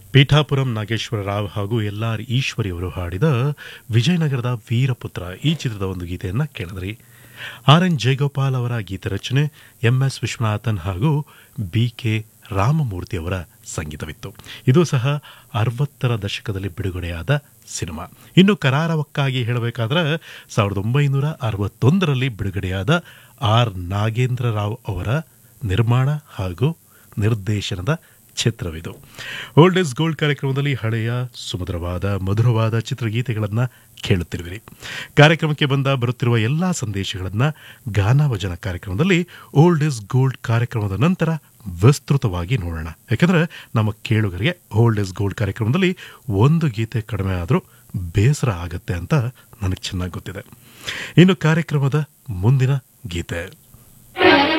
ಪೀಠಾಪುರಂ ನಾಗೇಶ್ವರ ರಾವ್ ಹಾಗೂ L R Eshwari ಅವರು ಹಾಡಿದ ವಿಜಯನಗರದ ವೀರಪುತ್ರ ಈ ಚಿತ್ರದ ಒಂದು ಗೀತೆಯನ್ನ ಕೇಳಿದ್ರಿ ಆರ್ ಎನ್ ಜಯಗೋಪಾಲ್ ಅವರ ಗೀತ ರಚನೆ ಎಂ ಎಸ್ ವಿಶ್ವನಾಥನ್ ಹಾಗೂ ಬಿ ಕೆ ರಾಮಮೂರ್ತಿ ಅವರ ಸಂಗೀತವಿತ್ತು ಇದು ಸಹ ಅರವತ್ತರ ದಶಕದಲ್ಲಿ ಬಿಡುಗಡೆಯಾದ ಸಿನಿಮಾ ಇನ್ನು ಕರಾರವಕ್ಕಾಗಿ ಹೇಳಬೇಕಾದ್ರೆ ಸಾವಿರದ ಒಂಬೈನೂರ ಅರವತ್ತೊಂದರಲ್ಲಿ ಬಿಡುಗಡೆಯಾದ ಆರ್ ನಾಗೇಂದ್ರ ರಾವ್ ಅವರ ನಿರ್ಮಾಣ ಹಾಗೂ ನಿರ್ದೇಶನದ ಚಿತ್ರವಿದು ಓಲ್ಡ್ ಇಸ್ ಗೋಲ್ಡ್ ಕಾರ್ಯಕ್ರಮದಲ್ಲಿ ಹಳೆಯ ಸುಮಧುರವಾದ ಮಧುರವಾದ ಚಿತ್ರಗೀತೆಗಳನ್ನು ಕೇಳುತ್ತಿರುವಿರಿ ಕಾರ್ಯಕ್ರಮಕ್ಕೆ ಬಂದ ಬರುತ್ತಿರುವ ಎಲ್ಲಾ ಸಂದೇಶಗಳನ್ನು ಗಾನಾವಜನ ಕಾರ್ಯಕ್ರಮದಲ್ಲಿ ಓಲ್ಡ್ ಇಸ್ ಗೋಲ್ಡ್ ಕಾರ್ಯಕ್ರಮದ ನಂತರ ವಿಸ್ತೃತವಾಗಿ ನೋಡೋಣ ಯಾಕಂದ್ರೆ ನಮ್ಮ ಕೇಳುಗರಿಗೆ ಓಲ್ಡ್ ಇಸ್ ಗೋಲ್ಡ್ ಕಾರ್ಯಕ್ರಮದಲ್ಲಿ ಒಂದು ಗೀತೆ ಕಡಿಮೆ ಆದರೂ ಬೇಸರ ಆಗತ್ತೆ ಅಂತ ನನಗೆ ಚೆನ್ನಾಗಿ ಗೊತ್ತಿದೆ ಇನ್ನು ಕಾರ್ಯಕ್ರಮದ ಮುಂದಿನ ಗೀತೆ